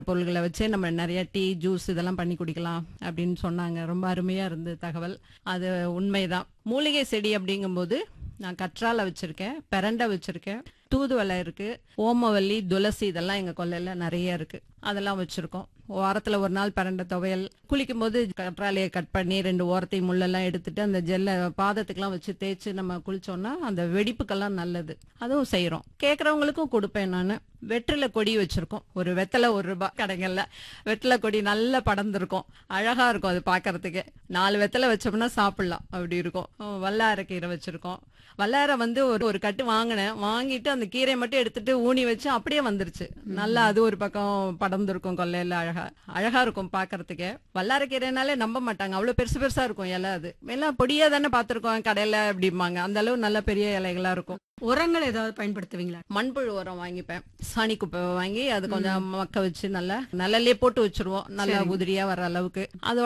பொருள்களை வச்சே நம்ம நிறைய டீ ஜூஸ் இதெல்லாம் பண்ணி குடிக்கலாம் அப்படின்னு சொன்னாங்க ரொம்ப அருமையா இருந்தது தகவல் அது உண்மைதான் மூலிகை செடி அப்படிங்கும்போது நான் கற்றாழை வச்சிருக்கேன் பெரண்டை வச்சிருக்கேன் தூதுவளை இருக்கு ஓமவல்லி துளசி இதெல்லாம் எங்க கொல்லையில நிறைய இருக்கு அதெல்லாம் வச்சிருக்கோம் வாரத்துல ஒரு நாள் பரண்ட துவையல் குளிக்கும் போது கற்றாழையை கட் பண்ணி ரெண்டு ஓரத்தையும் முள்ளெல்லாம் எடுத்துட்டு அந்த ஜெல்லை பாதத்துக்கெல்லாம் வச்சு தேய்ச்சி நம்ம குளிச்சோம்னா அந்த வெடிப்புக்கெல்லாம் நல்லது அதுவும் செய்யறோம் கேட்கறவங்களுக்கும் கொடுப்பேன் நான் வெற்றிலை கொடி வச்சிருக்கோம் ஒரு வெத்தலை ஒரு ரூபாய் கடைகள்ல வெற்றிலை கொடி நல்லா படர்ந்துருக்கும் அழகா இருக்கும் அது பார்க்கறதுக்கு நாலு வெத்தலை வச்சோம்னா சாப்பிடலாம் அப்படி இருக்கும் வல்லார கீரை வச்சிருக்கோம் வல்லார வந்து ஒரு ஒரு கட்டு வாங்கினேன் வாங்கிட்டு அந்த கீரையை மட்டும் எடுத்துட்டு ஊனி வச்சு அப்படியே வந்துருச்சு நல்லா அது ஒரு பக்கம் படர்ந்துருக்கும் கொல்லையில அழகா அழகா இருக்கும் பார்க்கறதுக்கு வல்லார கீரைனாலே நம்ப மாட்டாங்க அவ்வளவு பெருசு பெருசா இருக்கும் இலை அது எல்லாம் பொடியா தானே பார்த்திருக்கோம் கடையில அப்படிம்பாங்க அந்த அளவு நல்ல பெரிய இலைகளா இருக்கும் உரங்கள் ஏதாவது பயன்படுத்துவீங்களா மண்புழு உரம் வாங்கிப்பேன் சாணி குப்பை வாங்கி அது கொஞ்சம் மக்க வச்சு நல்லா நிழல்லே போட்டு வச்சிருவோம் நல்லா உதிரியா வர அளவுக்கு அதோட